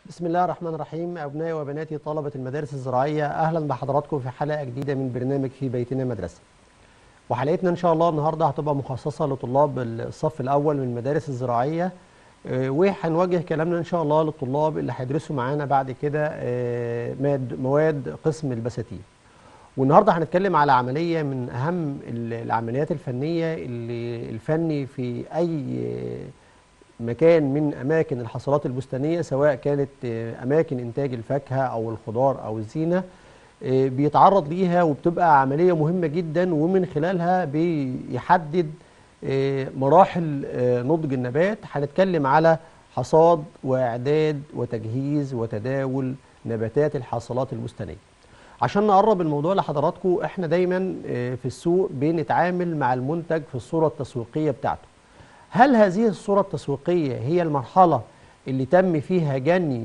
بسم الله الرحمن الرحيم أبنائي وبناتي طلبة المدارس الزراعية أهلا بحضراتكم في حلقة جديدة من برنامج في بيتنا مدرسة وحلقتنا إن شاء الله النهاردة هتبقى مخصصة لطلاب الصف الأول من المدارس الزراعية آه، وهنوجه كلامنا إن شاء الله للطلاب اللي هيدرسوا معانا بعد كده آه، ماد- مواد قسم البساتين والنهارده هنتكلم على عمليه من اهم ال- العمليات الفنيه اللي الفني في اي مكان من اماكن الحصلات البستانيه سواء كانت آه، اماكن انتاج الفاكهه او الخضار او الزينه آه، بيتعرض ليها وبتبقى عمليه مهمه جدا ومن خلالها بيحدد آه، مراحل آه، نضج النبات هنتكلم على حصاد واعداد وتجهيز وتداول نباتات الحاصلات البستانيه عشان نقرب الموضوع لحضراتكم احنا دايما آه، في السوق بنتعامل مع المنتج في الصورة التسويقية بتاعته هل هذه الصورة التسويقية هي المرحلة اللي تم فيها جني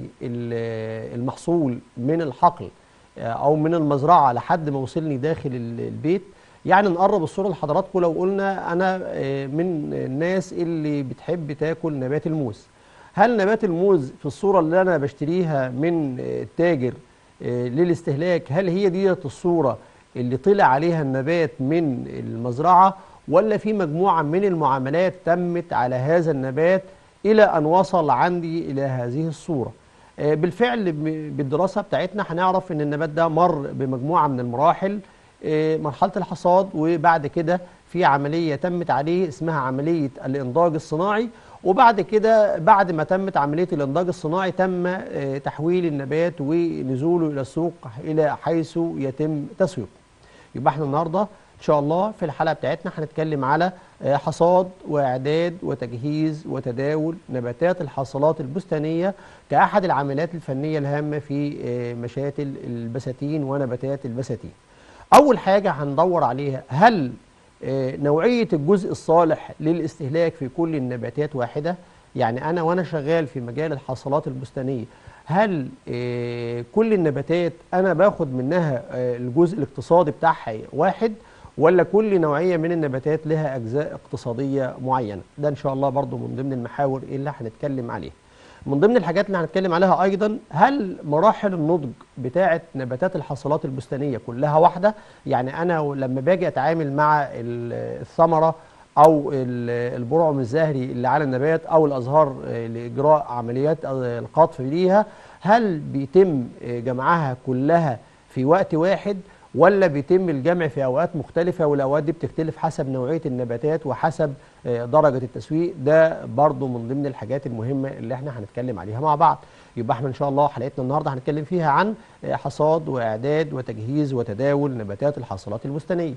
ال- المحصول من الحقل آه، او من المزرعة لحد ما وصلني داخل ال- البيت يعني نقرب الصورة لحضراتكم لو قلنا انا آه، من الناس اللي بتحب تاكل نبات الموز هل نبات الموز في الصورة اللي انا بشتريها من آه، التاجر آه، للاستهلاك هل هي ديت الصورة اللي طلع عليها النبات من المزرعة ولا في مجموعة من المعاملات تمت على هذا النبات إلى أن وصل عندي إلى هذه الصورة آه، بالفعل ب- بالدراسة بتاعتنا هنعرف أن النبات ده مر بمجموعة من المراحل آه، مرحلة الحصاد وبعد كده في عملية تمت عليه اسمها عملية الإنضاج الصناعي وبعد كده بعد ما تمت عملية الإنضاج الصناعي تم آه، تحويل النبات ونزوله إلى السوق إلى حيث يتم تسويقه يبقى احنا النهارده ان شاء الله في الحلقه بتاعتنا هنتكلم على آه، حصاد واعداد وتجهيز وتداول نباتات الحاصلات البستانيه كاحد العمليات الفنيه الهامه في آه، مشاتل البساتين ونباتات البساتين. اول حاجه هندور عليها هل آه، نوعيه الجزء الصالح للاستهلاك في كل النباتات واحده؟ يعني انا وانا شغال في مجال الحاصلات البستانيه هل آه، كل النباتات انا باخد منها آه، الجزء الاقتصادي بتاعها واحد ولا كل نوعيه من النباتات لها اجزاء اقتصاديه معينه ده ان شاء الله برضو من ضمن المحاور اللي هنتكلم عليها من ضمن الحاجات اللي هنتكلم عليها ايضا هل مراحل النضج بتاعه نباتات الحصلات البستانيه كلها واحده يعني انا لما باجي اتعامل مع ال- الثمره او ال- البرعم الزهري اللي على النبات او الازهار آه، لاجراء عمليات آه، القطف ليها هل بيتم آه، جمعها كلها في وقت واحد ولا بيتم الجمع في اوقات مختلفه والاوقات دي بتختلف حسب نوعيه النباتات وحسب آه، درجه التسويق ده برضو من ضمن الحاجات المهمه اللي احنا هنتكلم عليها مع بعض يبقى احنا ان شاء الله حلقتنا النهارده هنتكلم فيها عن آه، حصاد واعداد وتجهيز وتداول نباتات الحاصلات البستانيه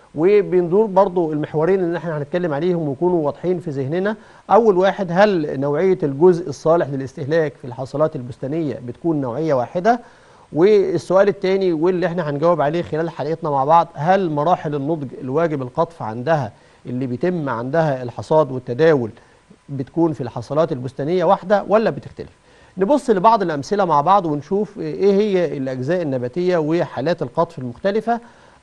وبندور برضو المحورين اللي احنا هنتكلم عليهم ويكونوا واضحين في ذهننا اول واحد هل نوعيه الجزء الصالح للاستهلاك في الحاصلات البستانيه بتكون نوعيه واحده والسؤال الثاني واللي احنا هنجاوب عليه خلال حلقتنا مع بعض هل مراحل النضج الواجب القطف عندها اللي بيتم عندها الحصاد والتداول بتكون في الحصلات البستانيه واحده ولا بتختلف نبص لبعض الامثله مع بعض ونشوف ايه هي الاجزاء النباتيه وحالات القطف المختلفه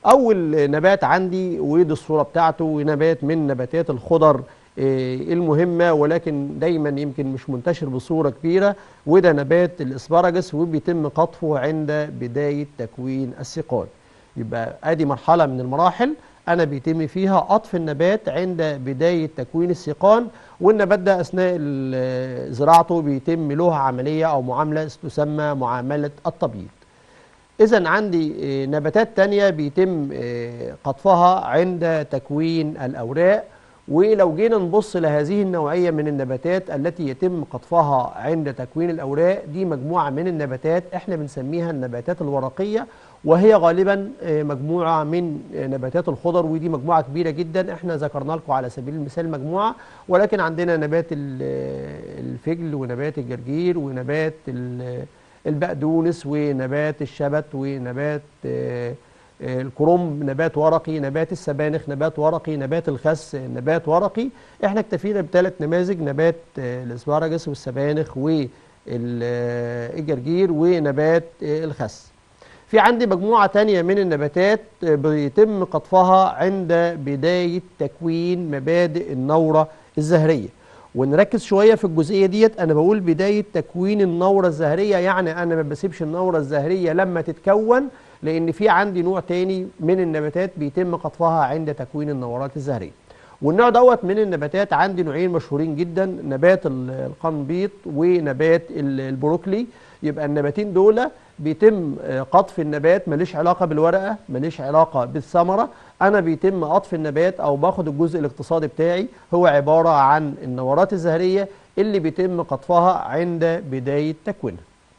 اول نبات عندي ودي الصوره بتاعته ونبات من نباتات الخضر آه، المهمه ولكن دايما يمكن مش منتشر بصوره كبيره وده نبات الاسبراجس وبيتم قطفه عند بدايه تكوين السقال يبقى ادي مرحله من المراحل انا بيتم فيها قطف النبات عند بدايه تكوين السيقان والنبات ده اثناء ال- زراعته بيتم له عمليه او معامله تسمى معامله التبييض إذا عندي آه، نباتات تانية بيتم آه، قطفها عند تكوين الأوراق ولو جينا نبص لهذه النوعية من النباتات التي يتم قطفها عند تكوين الأوراق دي مجموعة من النباتات احنا بنسميها النباتات الورقية وهي غالبا آه، مجموعة من آه، نباتات الخضر ودي مجموعة كبيرة جدا احنا ذكرنا لكم على سبيل المثال مجموعة ولكن عندنا نبات ال- آه، الفجل ونبات الجرجير ونبات ال- البقدونس ونبات الشبت ونبات آه، آه، الكرنب نبات ورقي نبات السبانخ نبات ورقي نبات الخس نبات ورقي احنا اكتفينا بثلاث نماذج نبات آه، الاسبراجس والسبانخ والجرجير ونبات آه، الخس في عندي مجموعة تانية من النباتات آه، بيتم قطفها عند بداية تكوين مبادئ النورة الزهرية ونركز شويه في الجزئيه ديت انا بقول بدايه تكوين النوره الزهريه يعني انا ما بسيبش النوره الزهريه لما تتكون لان في عندي نوع تاني من النباتات بيتم قطفها عند تكوين النورات الزهريه والنوع دوت من النباتات عندي نوعين مشهورين جدا نبات ال- القنبيط ونبات ال- البروكلي يبقى النباتين دول بيتم آه، قطف النبات ماليش علاقه بالورقه ماليش علاقه بالثمره انا بيتم قطف النبات او باخد الجزء الاقتصادي بتاعي هو عباره عن النورات الزهريه اللي بيتم قطفها عند بدايه تكوينها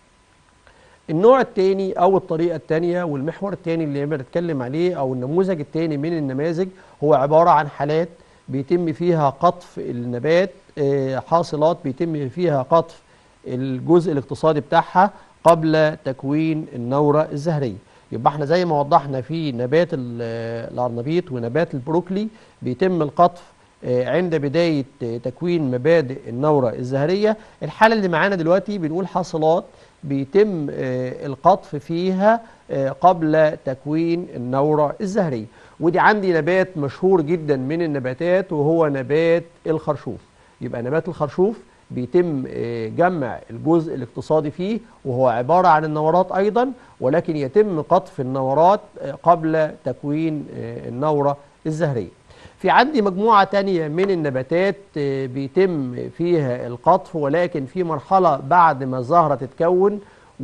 النوع الثاني او الطريقه الثانيه والمحور الثاني اللي بنتكلم عليه او النموذج الثاني من النماذج هو عباره عن حالات بيتم فيها قطف النبات آه، حاصلات بيتم فيها قطف الجزء الاقتصادي بتاعها قبل تكوين النوره الزهريه يبقى احنا زي ما وضحنا في نبات ال- الارنبيط ونبات البروكلي بيتم القطف آه، عند بدايه آه، تكوين مبادئ النوره الزهريه الحاله اللي معانا دلوقتي بنقول حاصلات بيتم آه، القطف فيها آه، قبل تكوين النورة الزهرية ودي عندي نبات مشهور جدا من النباتات وهو نبات الخرشوف يبقى نبات الخرشوف بيتم آه، جمع الجزء الاقتصادي فيه وهو عبارة عن النورات أيضا ولكن يتم قطف النورات آه، قبل تكوين آه، النورة الزهرية في عندي مجموعة تانية من النباتات آه، بيتم فيها القطف ولكن في مرحلة بعد ما الزهرة تتكون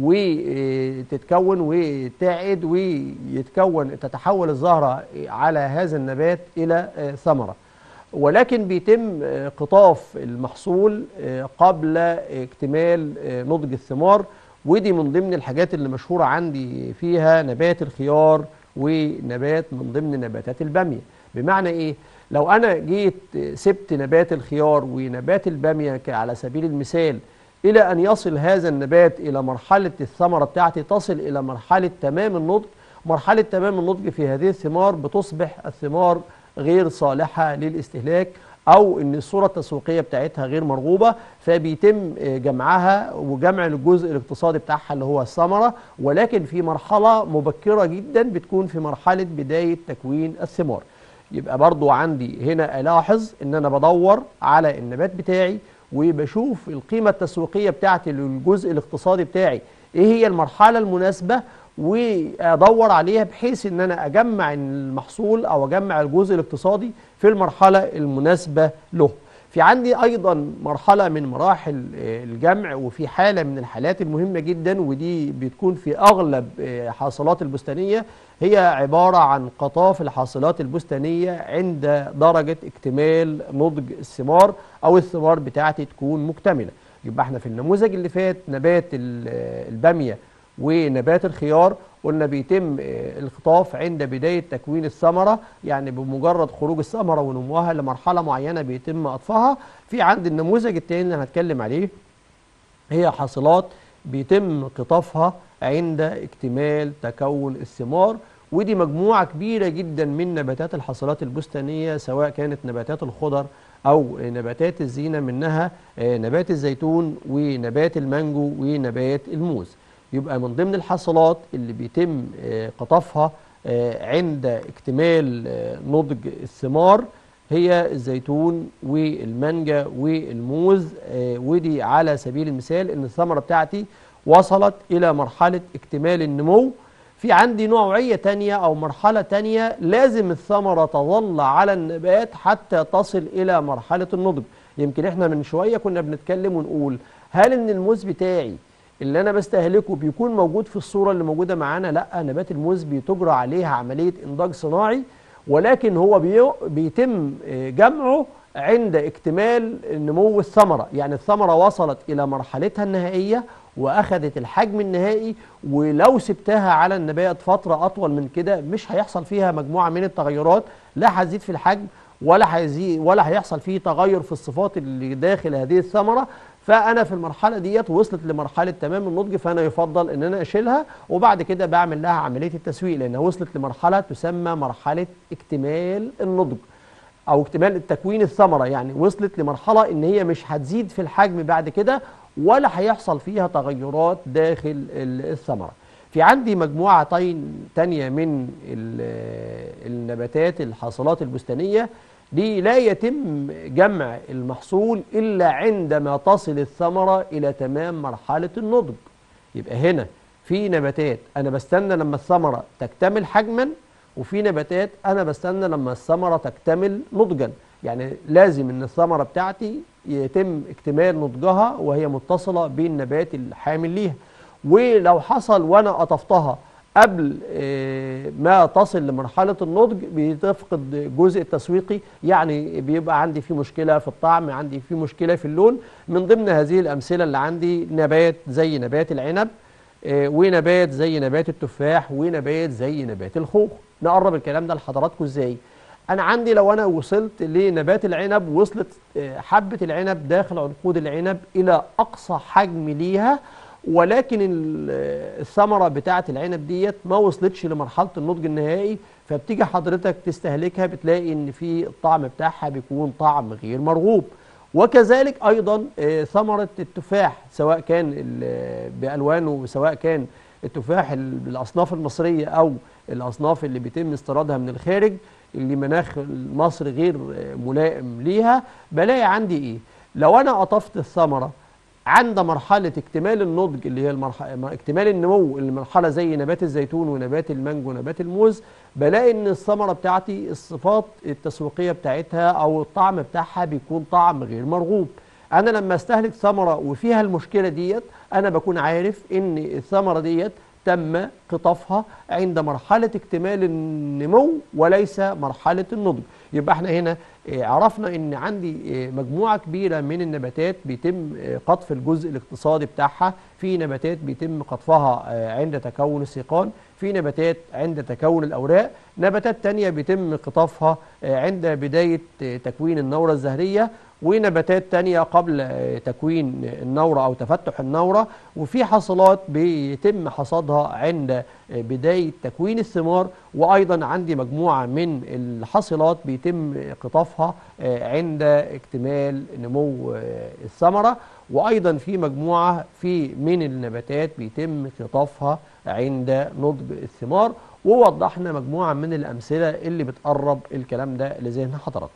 وتتكون وتعد ويتكون تتحول الزهرة على هذا النبات إلى آه، ثمرة ولكن بيتم آه، قطاف المحصول آه، قبل اكتمال آه، نضج الثمار ودي من ضمن الحاجات اللي مشهورة عندي فيها نبات الخيار ونبات من ضمن نباتات البامية بمعنى ايه لو انا جيت سبت نبات الخيار ونبات البامية ك- على سبيل المثال الى ان يصل هذا النبات الى مرحلة الثمرة بتاعتي تصل الى مرحلة تمام النضج مرحلة تمام النضج في هذه الثمار بتصبح الثمار غير صالحة للاستهلاك او ان الصورة التسويقية بتاعتها غير مرغوبة فبيتم آه، جمعها وجمع الجزء الاقتصادي بتاعها اللي هو الثمرة ولكن في مرحلة مبكرة جدا بتكون في مرحلة بداية تكوين الثمار يبقى برضو عندي هنا الاحظ ان انا بدور على النبات بتاعي وبشوف القيمة التسويقية بتاعتي للجزء الاقتصادي بتاعي ايه هي المرحلة المناسبة وادور عليها بحيث ان انا اجمع المحصول او اجمع الجزء الاقتصادي في المرحلة المناسبة له في عندي ايضا مرحلة من مراحل آه، الجمع وفي حالة من الحالات المهمة جدا ودي بتكون في اغلب آه، حاصلات البستانية هي عبارة عن قطاف الحاصلات البستانية عند درجة اكتمال نضج الثمار او الثمار بتاعتي تكون مكتملة يبقى احنا في النموذج اللي فات نبات ال- البامية ونبات الخيار قلنا بيتم آه، الخطاف عند بداية تكوين الثمرة يعني بمجرد خروج الثمرة ونموها لمرحلة معينة بيتم قطفها في عند النموذج التاني اللي هنتكلم عليه هي حاصلات بيتم قطافها عند اكتمال تكون الثمار ودي مجموعة كبيرة جدا من نباتات الحاصلات البستانية سواء كانت نباتات الخضر أو نباتات الزينة منها آه، نبات الزيتون ونبات المانجو ونبات الموز يبقى من ضمن الحاصلات اللي بيتم آه، قطفها آه، عند اكتمال آه، نضج الثمار هي الزيتون والمانجا والموز آه، ودي على سبيل المثال ان الثمرة بتاعتي وصلت الى مرحلة اكتمال النمو في عندي نوعية تانية او مرحلة تانية لازم الثمرة تظل على النبات حتى تصل الى مرحلة النضج يمكن احنا من شوية كنا بنتكلم ونقول هل ان الموز بتاعي اللي انا بستهلكه بيكون موجود في الصورة اللي موجودة معانا لا نبات الموز بتجرى عليها عملية انضاج صناعي ولكن هو بي- بيتم آه، جمعه عند اكتمال نمو الثمرة يعني الثمرة وصلت إلى مرحلتها النهائية وأخذت الحجم النهائي ولو سبتها على النبات فترة أطول من كده مش هيحصل فيها مجموعة من التغيرات لا هتزيد في الحجم ولا هيزيد ولا هيحصل فيه تغير في الصفات اللي داخل هذه الثمرة فانا في المرحله ديت وصلت لمرحله تمام النضج فانا يفضل ان انا اشيلها وبعد كده بعمل لها عمليه التسويق لانها وصلت لمرحله تسمى مرحله اكتمال النضج او اكتمال تكوين الثمره يعني وصلت لمرحله ان هي مش هتزيد في الحجم بعد كده ولا هيحصل فيها تغيرات داخل ال- الثمره في عندي مجموعة تين- تانية من ال- النباتات الحاصلات البستانية دي لا يتم جمع المحصول إلا عندما تصل الثمرة إلى تمام مرحلة النضج يبقى هنا في نباتات أنا بستنى لما الثمرة تكتمل حجما وفي نباتات أنا بستنى لما الثمرة تكتمل نضجا يعني لازم ان الثمرة بتاعتي يتم اكتمال نضجها وهي متصلة بالنبات الحامل ليها ولو حصل وانا قطفتها قبل آه، ما تصل لمرحلة النضج بتفقد الجزء التسويقي يعني بيبقى عندي في مشكلة في الطعم عندي في مشكلة في اللون من ضمن هذه الأمثلة اللي عندي نبات زي نبات العنب آه، ونبات زي نبات التفاح ونبات زي نبات الخوخ نقرب الكلام ده لحضراتكم ازاي انا عندي لو انا وصلت لنبات العنب وصلت آه، حبة العنب داخل عنقود العنب الى اقصى حجم ليها ولكن ال- الثمرة بتاعة العنب ديت ما وصلتش لمرحلة النضج النهائي فبتيجي حضرتك تستهلكها بتلاقي ان في الطعم بتاعها بيكون طعم غير مرغوب وكذلك ايضا آه، ثمرة التفاح سواء كان ال- بالوانه سواء كان التفاح ال- بالاصناف المصرية او الاصناف اللي بيتم استيرادها من الخارج اللي مناخ مصر غير آه، ملائم ليها بلاقي عندي ايه لو انا قطفت الثمره عند مرحلة اكتمال النضج اللي هي المرحلة اكتمال النمو المرحلة زي نبات الزيتون ونبات المانجو ونبات الموز بلاقي ان الثمرة بتاعتي الصفات التسويقية بتاعتها او الطعم بتاعها بيكون طعم غير مرغوب انا لما استهلك ثمرة وفيها المشكلة ديت انا بكون عارف ان الثمرة ديت تم قطافها عند مرحلة اكتمال النمو وليس مرحلة النضج يبقى احنا هنا آه، عرفنا ان عندي آه، مجموعة كبيرة من النباتات بيتم آه، قطف الجزء الاقتصادي بتاعها في نباتات بيتم قطفها آه، عند تكون السيقان في نباتات عند تكون الأوراق نباتات تانية بيتم قطافها آه، عند بداية آه، تكوين النورة الزهرية ونباتات تانية قبل آه، تكوين النورة أو تفتح النورة وفي حصلات بيتم حصادها عند آه، بداية تكوين الثمار وأيضا عندي مجموعة من الحصلات بيتم قطافها آه، عند اكتمال نمو آه، الثمرة وأيضا في مجموعة في من النباتات بيتم قطافها عند نضج الثمار ووضحنا مجموعة من الأمثلة اللي بتقرب الكلام ده لذهن حضراتكم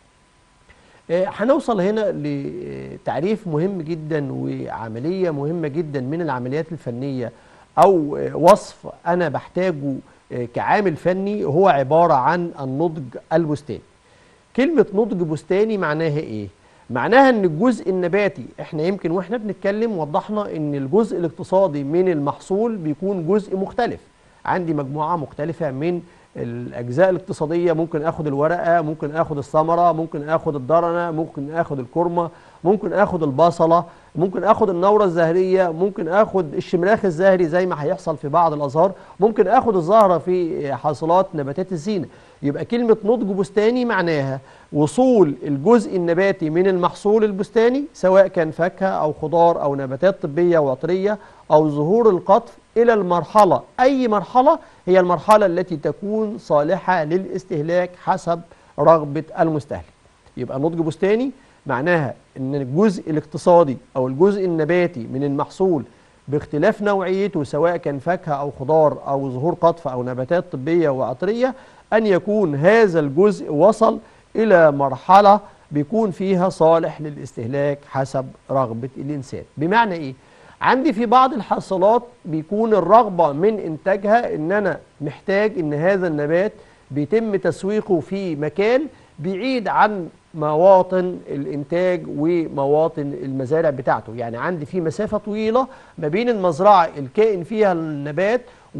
آه، هنوصل هنا لتعريف مهم جدا وعملية مهمة جدا من العمليات الفنية أو آه، وصف أنا بحتاجه آه، كعامل فني هو عبارة عن النضج البستاني كلمة نضج بستاني معناها إيه؟ معناها ان الجزء النباتي احنا يمكن واحنا بنتكلم وضحنا ان الجزء الاقتصادي من المحصول بيكون جزء مختلف عندي مجموعة مختلفة من الاجزاء الاقتصادية ممكن اخد الورقة ممكن اخد الثمرة ممكن اخد الضرنة ممكن اخد الكرمة ممكن اخد البصلة ممكن اخد النورة الزهرية ممكن اخد الشمراخ الزهري زي ما هيحصل في بعض الازهار ممكن اخد الزهرة في حاصلات نباتات الزينة يبقى كلمة نضج بستاني معناها وصول الجزء النباتي من المحصول البستاني سواء كان فاكهة أو خضار أو نباتات طبية وعطرية أو ظهور القطف إلى المرحلة أي مرحلة هي المرحلة التي تكون صالحة للاستهلاك حسب رغبة المستهلك يبقى نضج بستاني معناها أن الجزء الاقتصادي أو الجزء النباتي من المحصول باختلاف نوعيته سواء كان فاكهة أو خضار أو ظهور قطف أو نباتات طبية وعطرية أن يكون هذا الجزء وصل إلى مرحلة بيكون فيها صالح للاستهلاك حسب رغبة الإنسان بمعنى إيه؟ عندي في بعض الحصلات بيكون الرغبة من إنتاجها إن أنا محتاج إن هذا النبات بيتم تسويقه في مكان بعيد عن مواطن الإنتاج ومواطن المزارع بتاعته يعني عندي في مسافة طويلة ما بين المزرعة الكائن فيها النبات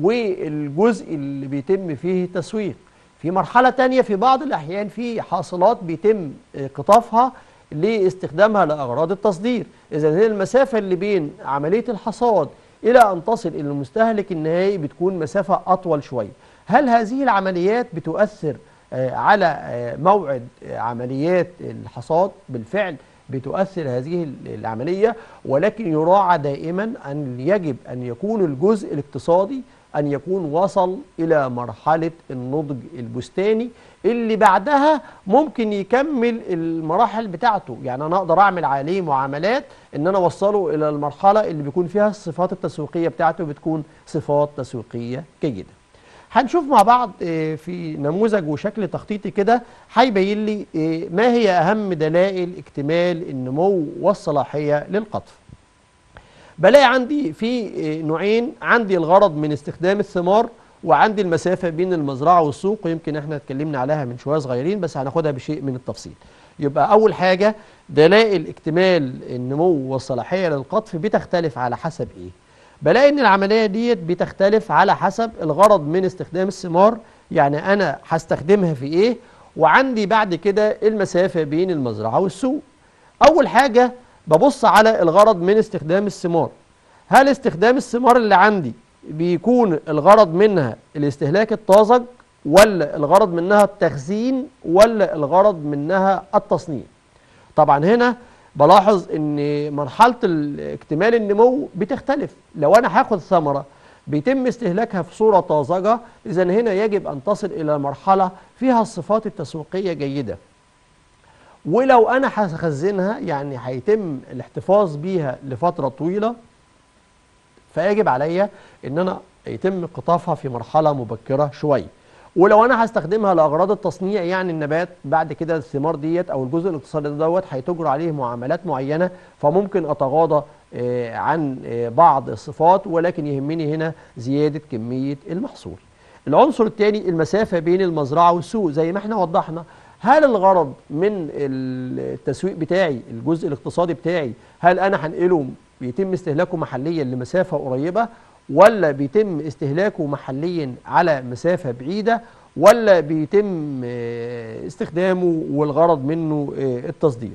والجزء اللي بيتم فيه التسويق في مرحلة تانية في بعض الأحيان في حاصلات بيتم قطافها لاستخدامها لأغراض التصدير إذا هي المسافة اللي بين عملية الحصاد إلى أن تصل إلى المستهلك النهائي بتكون مسافة أطول شوية هل هذه العمليات بتؤثر آه، على آه، موعد آه، عمليات الحصاد بالفعل بتؤثر هذه العملية ولكن يراعى دائما أن يجب أن يكون الجزء الاقتصادي أن يكون وصل إلى مرحلة النضج البستاني اللي بعدها ممكن يكمل المراحل بتاعته يعني أنا أقدر أعمل عليه معاملات إن أنا أوصله إلى المرحلة اللي بيكون فيها الصفات التسويقية بتاعته بتكون صفات تسويقية جيدة هنشوف مع بعض آه، في نموذج وشكل تخطيطي كده هيبين لي آه، ما هي اهم دلائل اكتمال النمو والصلاحيه للقطف بلاقي عندي في آه، نوعين عندي الغرض من استخدام الثمار وعندي المسافة بين المزرعة والسوق ويمكن احنا اتكلمنا عليها من شوية صغيرين بس هناخدها بشيء من التفصيل يبقى أول حاجة دلائل اكتمال النمو والصلاحية للقطف بتختلف على حسب إيه بلاقي إن العملية ديت بتختلف على حسب الغرض من استخدام الثمار يعني أنا هستخدمها في إيه وعندي بعد كده المسافة بين المزرعة والسوق أول حاجة ببص على الغرض من استخدام الثمار هل استخدام الثمار اللي عندي بيكون الغرض منها الاستهلاك الطازج ولا الغرض منها التخزين ولا الغرض منها التصنيع طبعا هنا بلاحظ ان مرحلة ال- اكتمال النمو بتختلف لو انا هاخد ثمرة بيتم استهلاكها في صورة طازجة اذا هنا يجب ان تصل الى مرحلة فيها الصفات التسويقية جيدة ولو انا هخزنها يعني هيتم الاحتفاظ بيها لفترة طويلة فيجب عليا ان انا يتم قطافها في مرحله مبكره شويه ولو انا هستخدمها لاغراض التصنيع يعني النبات بعد كده الثمار ديت او الجزء الاقتصادي دوت هيتجرى عليه معاملات معينه فممكن اتغاضى آه، عن آه، بعض الصفات ولكن يهمني هنا زياده كميه المحصول العنصر الثاني المسافه بين المزرعه والسوق زي ما احنا وضحنا هل الغرض من التسويق بتاعي الجزء الاقتصادي بتاعي هل انا هنقله بيتم استهلاكه محليا لمسافه قريبه ولا بيتم استهلاكه محليا على مسافه بعيده ولا بيتم آه، استخدامه والغرض منه آه، التصدير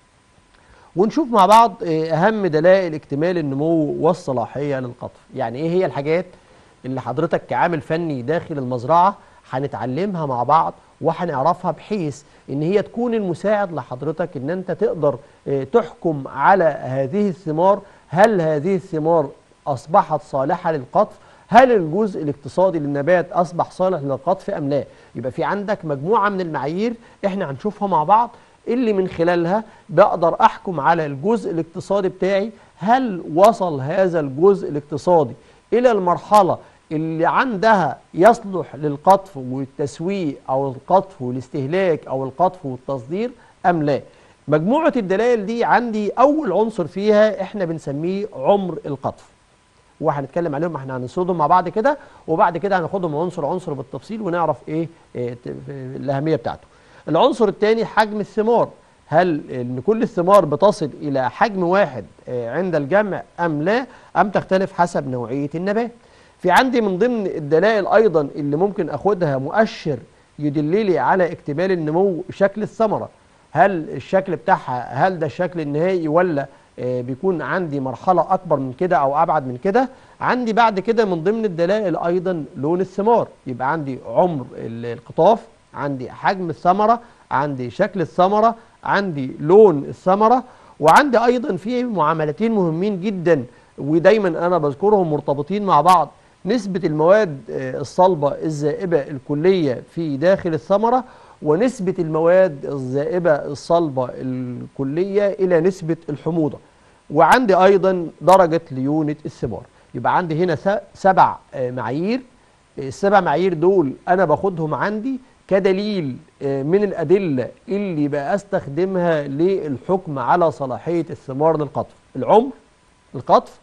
ونشوف مع بعض آه، اهم دلائل اكتمال النمو والصلاحيه للقطف يعني ايه هي الحاجات اللي حضرتك كعامل فني داخل المزرعه هنتعلمها مع بعض وهنعرفها بحيث ان هي تكون المساعد لحضرتك ان انت تقدر آه، تحكم على هذه الثمار هل هذه الثمار اصبحت صالحه للقطف هل الجزء الاقتصادي للنبات اصبح صالح للقطف ام لا يبقى في عندك مجموعه من المعايير احنا هنشوفها مع بعض اللي من خلالها بقدر احكم على الجزء الاقتصادي بتاعي هل وصل هذا الجزء الاقتصادي الى المرحله اللي عندها يصلح للقطف والتسويق او القطف والاستهلاك او القطف والتصدير ام لا مجموعه الدلائل دي عندي اول عنصر فيها احنا بنسميه عمر القطف وهنتكلم عليهم احنا هنسردهم مع بعض كده وبعد كده هناخدهم عنصر عنصر بالتفصيل ونعرف ايه, إيه ت- الاهميه بتاعته العنصر الثاني حجم الثمار هل ان كل الثمار بتصل الى حجم واحد آه، عند الجمع ام لا ام تختلف حسب نوعيه النبات في عندي من ضمن الدلائل ايضا اللي ممكن اخدها مؤشر يدللي على اكتمال النمو شكل الثمره هل الشكل بتاعها هل ده الشكل النهائي ولا آه، بيكون عندي مرحلة أكبر من كده أو أبعد من كده عندي بعد كده من ضمن الدلائل أيضا لون الثمار يبقى عندي عمر ال- القطاف عندي حجم الثمرة عندي شكل الثمرة عندي لون الثمرة وعندي أيضا في معاملتين مهمين جدا ودايما أنا بذكرهم مرتبطين مع بعض نسبة المواد آه، الصلبة الزائبة الكلية في داخل الثمرة ونسبة المواد الزائبة الصلبة الكلية إلى نسبة الحموضة وعندي أيضا درجة ليونة الثمار يبقى عندي هنا س- سبع آه، معايير السبع معايير دول أنا باخدهم عندي كدليل آه، من الأدلة اللي بقى أستخدمها للحكم على صلاحية الثمار للقطف العمر القطف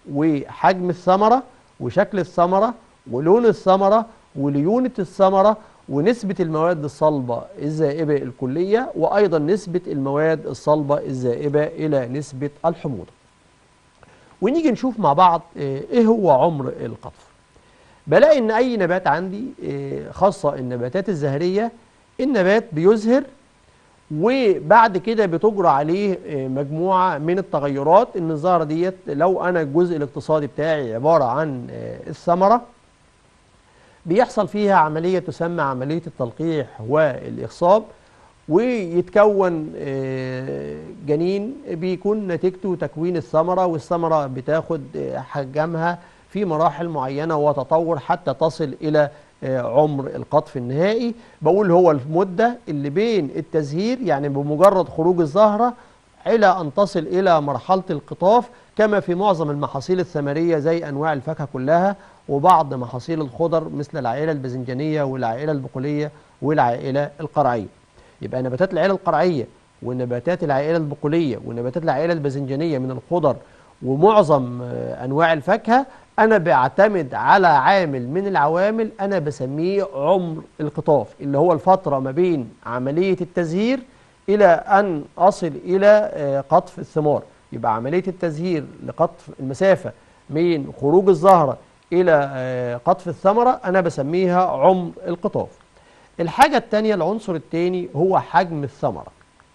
وحجم الثمرة وشكل الثمرة ولون الثمرة وليونة الثمرة ونسبة المواد الصلبة الزائبة الكلية وأيضا نسبة المواد الصلبة الزائبة إلى نسبة الحموضة ونيجي نشوف مع بعض آه، إيه هو عمر القطف بلاقي إن أي نبات عندي آه، خاصة النباتات الزهرية النبات بيزهر وبعد كده بتجرى عليه آه، مجموعة من التغيرات ان الزهرة ديت لو انا الجزء الاقتصادي بتاعي عبارة عن آه، الثمرة بيحصل فيها عملية تسمى عملية التلقيح والإخصاب ويتكون آه، جنين بيكون نتيجته تكوين الثمرة والثمرة بتاخد آه، حجمها في مراحل معينة وتطور حتى تصل إلى آه، عمر القطف النهائي بقول هو المدة اللي بين التزهير يعني بمجرد خروج الزهرة إلى أن تصل إلى مرحلة القطاف كما في معظم المحاصيل الثمرية زي أنواع الفاكهة كلها وبعض محاصيل الخضر مثل العائلة الباذنجانية والعائلة البقولية والعائلة القرعية يبقى نباتات العائلة القرعية ونباتات العائلة البقولية ونباتات العائلة الباذنجانية من الخضر ومعظم آه، أنواع الفاكهة أنا بعتمد على عامل من العوامل أنا بسميه عمر القطاف اللي هو الفترة ما بين عملية التزهير إلى أن أصل إلى آه، قطف الثمار يبقى عملية التزهير لقطف المسافة من خروج الزهرة إلى آه، قطف الثمرة أنا بسميها عمر القطاف الحاجة التانية العنصر التاني هو حجم الثمرة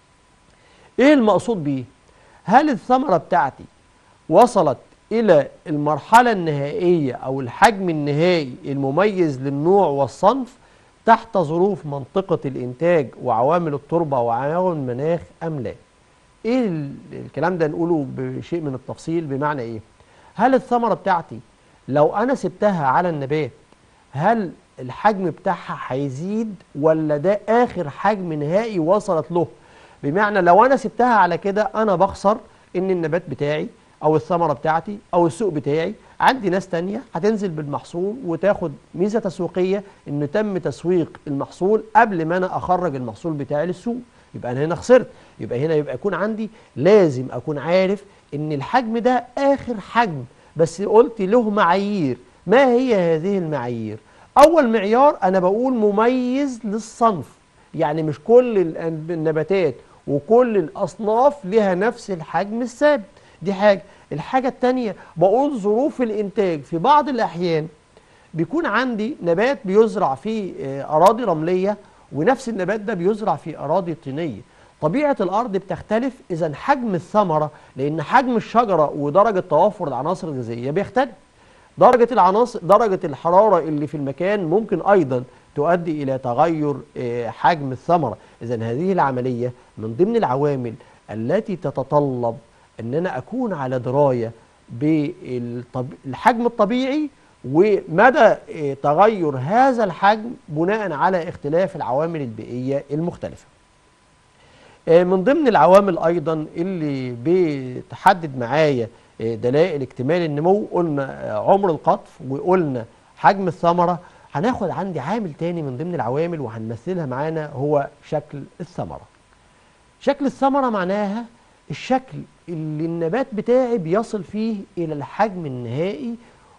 إيه المقصود بيه؟ هل الثمرة بتاعتي وصلت إلى المرحلة النهائية أو الحجم النهائي المميز للنوع والصنف تحت ظروف منطقة الإنتاج وعوامل التربة وعوامل المناخ أم لا؟ إيه ال- الكلام ده نقوله بشيء من التفصيل بمعنى إيه؟ هل الثمرة بتاعتي لو أنا سبتها على النبات هل الحجم بتاعها هيزيد ولا ده آخر حجم نهائي وصلت له؟ بمعنى لو أنا سبتها على كده أنا بخسر إن النبات بتاعي او الثمره بتاعتي او السوق بتاعي عندي ناس تانية هتنزل بالمحصول وتاخد ميزه تسويقيه ان تم تسويق المحصول قبل ما انا اخرج المحصول بتاعي للسوق يبقى انا هنا خسرت يبقى هنا يبقى يكون عندي لازم اكون عارف ان الحجم ده اخر حجم بس قلت له معايير ما هي هذه المعايير اول معيار انا بقول مميز للصنف يعني مش كل الأن- النباتات وكل الاصناف لها نفس الحجم الثابت دي حاجة الحاجة التانية بقول ظروف الإنتاج في بعض الأحيان بيكون عندي نبات بيزرع في آه، أراضي رملية ونفس النبات ده بيزرع في أراضي طينية طبيعة الأرض بتختلف إذا حجم الثمرة لأن حجم الشجرة ودرجة توافر العناصر الغذائية بيختلف درجة العناصر درجة الحرارة اللي في المكان ممكن أيضا تؤدي إلى تغير آه، حجم الثمرة إذا هذه العملية من ضمن العوامل التي تتطلب أن أنا أكون على دراية بالحجم الطبيعي ومدى آه، تغير هذا الحجم بناء على اختلاف العوامل البيئية المختلفة آه، من ضمن العوامل ايضا اللي بتحدد معايا آه، دلائل اكتمال النمو قلنا آه، عمر القطف وقلنا حجم الثمره هناخد عندي عامل تاني من ضمن العوامل وهنمثلها معانا هو شكل الثمره شكل الثمره معناها الشكل اللي النبات بتاعي بيصل فيه الى الحجم النهائي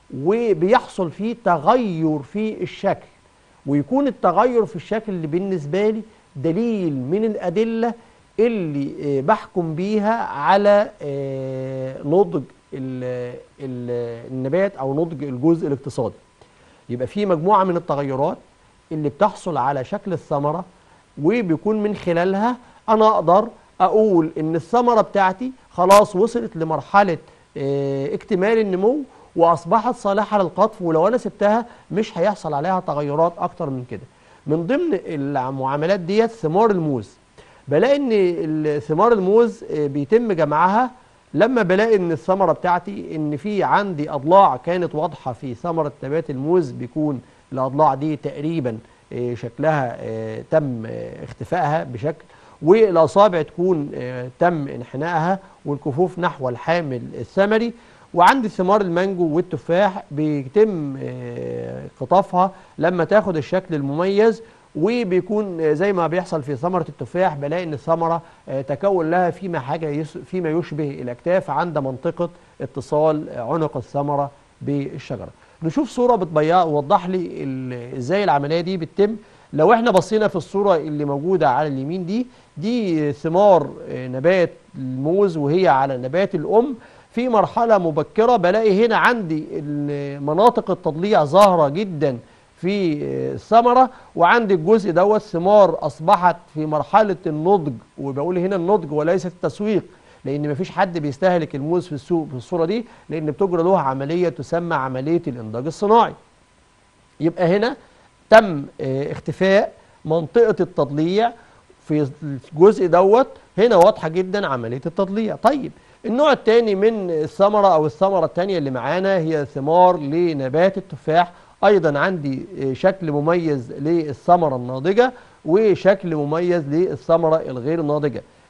وبيحصل فيه تغير في الشكل ويكون التغير في الشكل اللي بالنسبة لي دليل من الأدلة اللي آه، بحكم بيها على آه، نضج ال- ال- النبات أو نضج الجزء الاقتصادي يبقى في مجموعة من التغيرات اللي بتحصل على شكل الثمرة وبيكون من خلالها أنا أقدر أقول إن الثمرة بتاعتي خلاص وصلت لمرحلة آه، اكتمال النمو وأصبحت صالحة للقطف ولو أنا سبتها مش هيحصل عليها تغيرات أكتر من كده من ضمن المعاملات ديت ثمار الموز بلاقي ان ال- ثمار الموز آه، بيتم جمعها لما بلاقي ان الثمره بتاعتي ان في عندي اضلاع كانت واضحه في ثمره نبات الموز بيكون الاضلاع دي تقريبا آه، شكلها آه، تم آه، اختفائها بشكل والاصابع تكون آه، تم انحنائها والكفوف نحو الحامل الثمري وعندي ثمار المانجو والتفاح بيتم آه، قطافها لما تاخد الشكل المميز وبيكون آه، زي ما بيحصل في ثمرة التفاح بلاقي ان الثمرة آه، تكون لها فيما حاجة يس- فيما يشبه الاكتاف عند منطقة اتصال آه، عنق الثمرة بالشجرة نشوف صورة بتوضح لي ال- ازاي العملية دي بتتم لو احنا بصينا في الصورة اللي موجودة على اليمين دي دي ثمار آه، نبات الموز وهي على نبات الأم في مرحلة مبكرة بلاقي هنا عندي ال- مناطق التضليع ظاهرة جدا في آه، الثمرة وعندي الجزء دوت ثمار أصبحت في مرحلة النضج وبقول هنا النضج وليس التسويق لأن مفيش حد بيستهلك الموز في السوق في الصورة دي لأن بتجرى له عملية تسمى عملية الإنضاج الصناعي يبقى هنا تم آه، اختفاء منطقة التضليع في الجزء دوت هنا واضحة جدا عملية التضليع طيب النوع الثاني من الثمرة أو الثمرة الثانية اللي معانا هي ثمار لنبات التفاح أيضا عندي آه، شكل مميز للثمرة الناضجة وشكل مميز للثمرة الغير ناضجة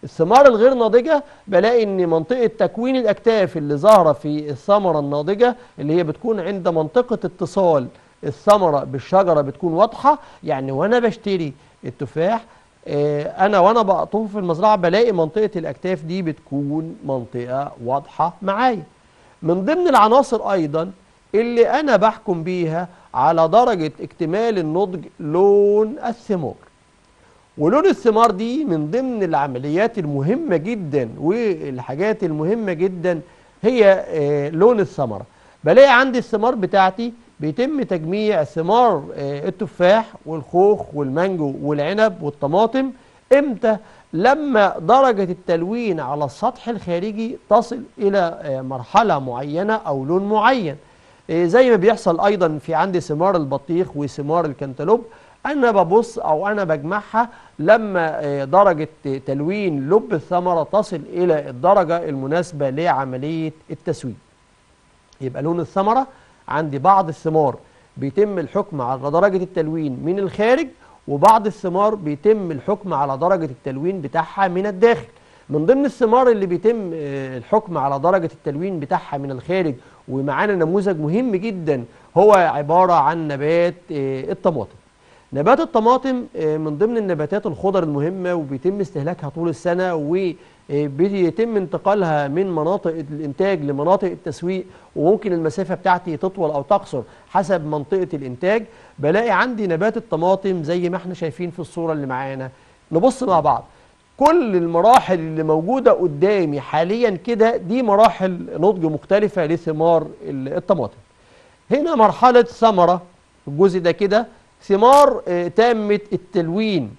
الثمار الغير ناضجة بلاقي ان منطقة تكوين الاكتاف اللي ظاهرة في الثمرة الناضجة اللي هي بتكون عند منطقة اتصال الثمرة بالشجرة بتكون واضحة يعني وانا بشتري التفاح آه، انا وانا بقطفه في المزرعة بلاقي منطقة الاكتاف دي بتكون منطقة واضحة معايا من ضمن العناصر ايضا اللي انا بحكم بيها على درجة اكتمال النضج لون الثمار ولون الثمار دي من ضمن العمليات المهمة جدا والحاجات المهمة جدا هي آه، لون الثمرة بلاقي عندي الثمار بتاعتي بيتم تجميع ثمار آه، التفاح والخوخ والمانجو والعنب والطماطم امتى لما درجة التلوين على السطح الخارجي تصل إلى آه، مرحلة معينة أو لون معين إيه زي ما بيحصل ايضا في عندي ثمار البطيخ وثمار الكنتالوب انا ببص او انا بجمعها لما إيه درجة تلوين لب الثمرة تصل الى الدرجة المناسبة لعملية التسويق يبقى لون الثمرة عندي بعض الثمار بيتم الحكم على درجة التلوين من الخارج وبعض الثمار بيتم الحكم على درجة التلوين بتاعها من الداخل من ضمن الثمار اللي بيتم آه، الحكم على درجة التلوين بتاعها من الخارج ومعانا نموذج مهم جدا هو عبارة عن نبات آه، الطماطم نبات الطماطم آه، من ضمن النباتات الخضر المهمة وبيتم استهلاكها طول السنة وبيتم انتقالها من مناطق الانتاج لمناطق التسويق وممكن المسافة بتاعتي تطول او تقصر حسب منطقة الانتاج بلاقي عندي نبات الطماطم زي ما احنا شايفين في الصورة اللي معانا نبص مع بعض كل المراحل اللي موجودة قدامي حاليا كده دي مراحل نضج مختلفة لثمار الطماطم هنا مرحلة ثمرة الجزء ده كده ثمار آه، تامة التلوين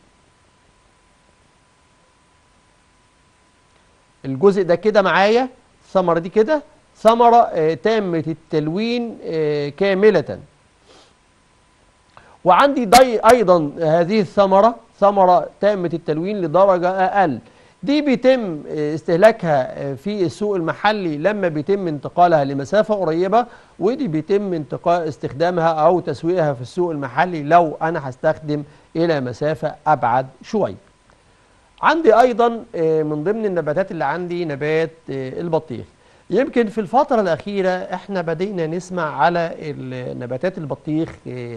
الجزء ده كده معايا الثمرة دي كده ثمرة آه، تامة التلوين آه، كاملة وعندي دي أيضا هذه الثمرة ثمرة تامة التلوين لدرجة أقل دي بيتم استهلاكها في السوق المحلي لما بيتم انتقالها لمسافة قريبة ودي بيتم انتقال استخدامها أو تسويقها في السوق المحلي لو أنا هستخدم إلى مسافة أبعد شوية عندي أيضا من ضمن النباتات اللي عندي نبات البطيخ يمكن في الفترة الأخيرة احنا بدينا نسمع على نباتات البطيخ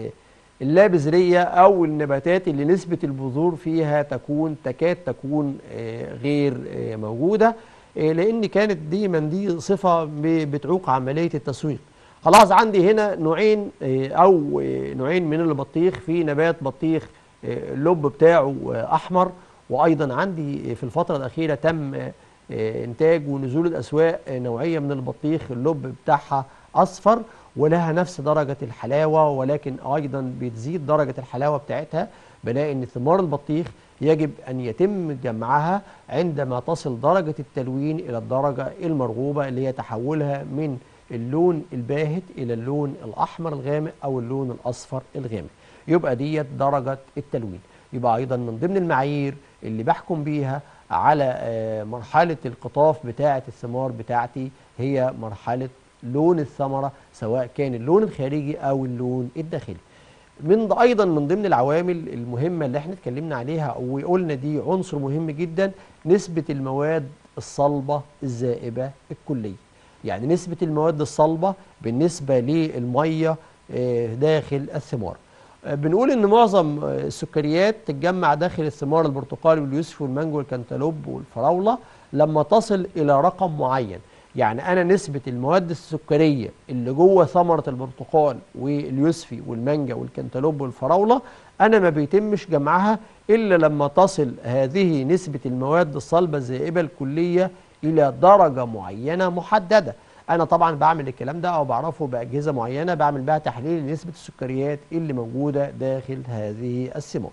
اللابذرية أو النباتات اللي نسبة البذور فيها تكون تكاد تكون آه، غير آه، موجودة آه، لأن كانت دايما دي صفة بتعوق عملية التسويق خلاص عندي هنا نوعين أو نوعين من البطيخ في نبات بطيخ اللب بتاعه أحمر وأيضا عندي في الفترة الأخيرة تم إنتاج ونزول الأسواق نوعية من البطيخ اللب بتاعها أصفر ولها نفس درجة الحلاوة ولكن أيضا بتزيد درجة الحلاوة بتاعتها بلاقي أن ثمار البطيخ يجب أن يتم جمعها عندما تصل درجة التلوين إلى الدرجة المرغوبة اللي هي تحولها من اللون الباهت إلى اللون الأحمر الغامق أو اللون الأصفر الغامق يبقى ديت درجة التلوين يبقى أيضا من ضمن المعايير اللي بحكم بيها على آه، مرحلة القطاف بتاعة الثمار بتاعتي هي مرحلة لون الثمرة سواء كان اللون الخارجي أو اللون الداخلي من أيضا من ضمن العوامل المهمة اللي احنا اتكلمنا عليها وقلنا دي عنصر مهم جدا نسبة المواد الصلبة الزائبة الكلية يعني نسبة المواد الصلبة بالنسبة للمية آه، داخل الثمار آه، بنقول ان معظم آه، السكريات تتجمع داخل الثمار البرتقالي واليوسف والمانجو والكنتالوب والفراولة لما تصل الى رقم معين يعني أنا نسبة المواد السكرية اللي جوه ثمرة البرتقال واليوسفي والمانجا والكنتالوب والفراولة أنا ما بيتمش جمعها إلا لما تصل هذه نسبة المواد الصلبة الزائبة الكلية إلى درجة معينة محددة أنا طبعا بعمل الكلام ده أو بعرفه بأجهزة معينة بعمل بها تحليل لنسبة السكريات اللي موجودة داخل هذه الثمار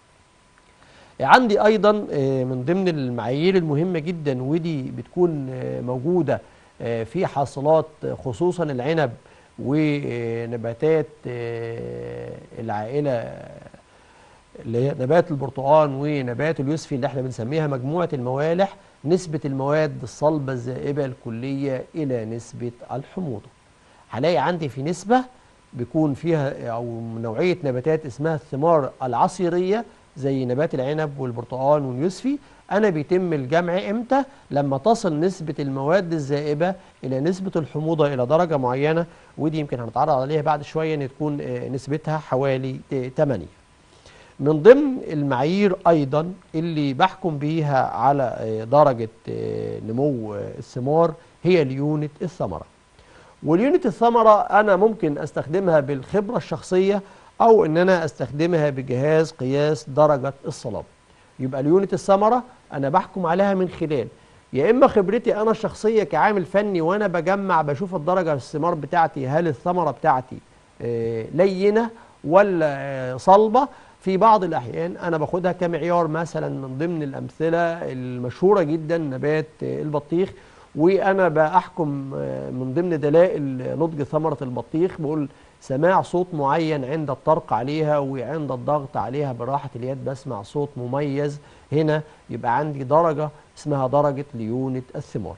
عندي ايضا آه، من ضمن المعايير المهمه جدا ودي بتكون آه، موجوده آه، في حاصلات خصوصا العنب ونباتات العائله اللي هي نبات البرتقال ونبات اليوسفي اللي احنا بنسميها مجموعه الموالح نسبه المواد الصلبه الزائبه الكليه الى نسبه الحموضه هلاقي عندي في نسبه بيكون فيها او نوعيه نباتات اسمها الثمار العصيريه زي نبات العنب والبرتقال واليوسفي انا بيتم الجمع امتى لما تصل نسبة المواد الذائبة الى نسبة الحموضة الى درجة معينة ودي يمكن هنتعرض عليها بعد شوية ان تكون آه، نسبتها حوالي 8 من ضمن المعايير ايضا اللي بحكم بيها على آه، درجة آه، نمو آه، الثمار هي ليونت الثمرة واليونت الثمرة انا ممكن استخدمها بالخبرة الشخصية او ان انا استخدمها بجهاز قياس درجة الصلابة يبقى ليونت الثمرة انا بحكم عليها من خلال يا اما خبرتي انا الشخصية كعامل فني وانا بجمع بشوف الدرجة الثمار بتاعتي هل الثمرة بتاعتي آه، لينة ولا آه، صلبة في بعض الأحيان أنا باخدها كمعيار مثلا من ضمن الأمثلة المشهورة جدا نبات آه، البطيخ وأنا بأحكم آه، من ضمن دلائل نضج ثمرة البطيخ بقول سماع صوت معين عند الطرق عليها وعند الضغط عليها براحة اليد بسمع صوت مميز هنا يبقى عندي درجة اسمها درجة ليونة الثمار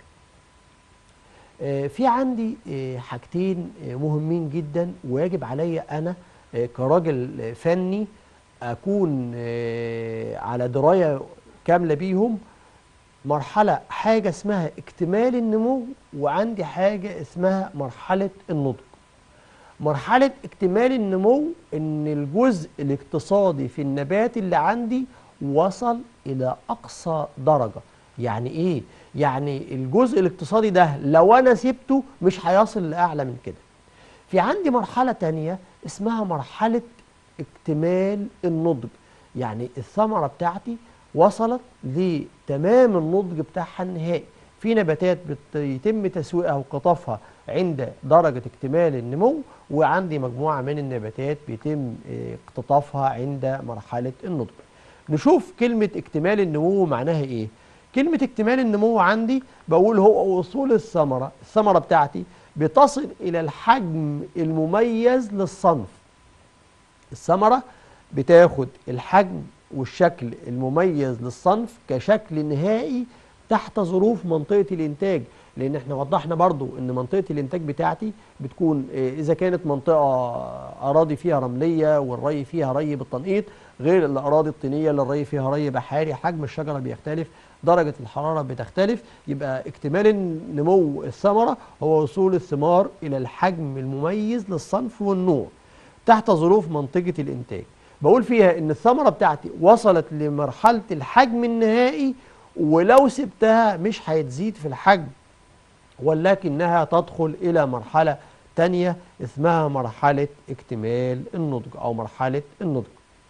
آه، في عندي آه، حاجتين آه، مهمين جدا ويجب عليا انا آه، كراجل آه، فني اكون آه، على درايه كامله بيهم مرحله حاجه اسمها اكتمال النمو وعندي حاجه اسمها مرحله النضج مرحله اكتمال النمو ان الجزء الاقتصادي في النبات اللي عندي وصل الى اقصى درجه يعني ايه يعني الجزء الاقتصادي ده لو انا سبته مش هيصل لاعلى من كده في عندي مرحله تانية اسمها مرحله اكتمال النضج يعني الثمره بتاعتي وصلت لتمام النضج بتاعها النهائي في نباتات بيتم تسويقها وقطافها عند درجة اكتمال النمو وعندي مجموعة من النباتات بيتم اه، اقتطافها عند مرحلة النضج نشوف كلمة اكتمال النمو معناها ايه كلمة اكتمال النمو عندي بقول هو وصول الثمرة الثمرة بتاعتي بتصل إلى الحجم المميز للصنف الثمرة بتاخد الحجم والشكل المميز للصنف كشكل نهائي تحت ظروف منطقة الإنتاج لأن احنا وضحنا برضو أن منطقة الإنتاج بتاعتي بتكون آه، إذا كانت منطقة أراضي فيها رملية والري فيها ري بالتنقيط غير الأراضي الطينية اللي الري فيها ري بحاري حجم الشجرة بيختلف درجة الحرارة بتختلف يبقى اكتمال نمو الثمرة هو وصول الثمار إلى الحجم المميز للصنف والنوع تحت ظروف منطقة الإنتاج بقول فيها إن الثمرة بتاعتي وصلت لمرحلة الحجم النهائي ولو سبتها مش هيتزيد في الحجم ولكنها تدخل إلى مرحلة تانية اسمها مرحلة اكتمال النضج أو مرحلة النضج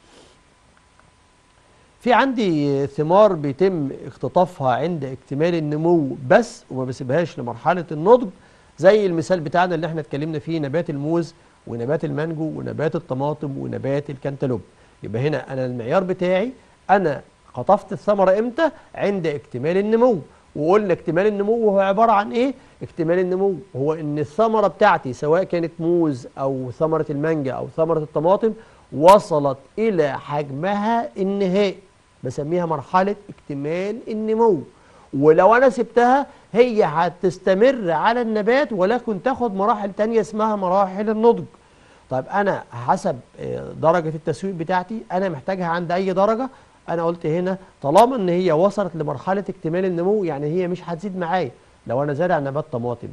في عندي ثمار بيتم اختطافها عند اكتمال النمو بس وما بسيبهاش لمرحلة النضج زي المثال بتاعنا اللي احنا اتكلمنا فيه نبات الموز ونبات المانجو ونبات الطماطم ونبات الكنتالوب يبقى هنا انا المعيار بتاعي انا قطفت الثمرة امتى عند اكتمال النمو وقلنا اكتمال النمو هو عبارة عن ايه اكتمال النمو هو ان الثمرة بتاعتي سواء كانت موز او ثمرة المانجا او ثمرة الطماطم وصلت الى حجمها النهائي بسميها مرحلة اكتمال النمو ولو انا سبتها هي هتستمر على النبات ولكن تاخد مراحل تانية اسمها مراحل النضج طيب انا حسب آه، درجة التسويق بتاعتي انا محتاجها عند اي درجة انا قلت هنا طالما ان هي وصلت لمرحلة اكتمال النمو يعني هي مش هتزيد معايا لو انا زارع نبات طماطم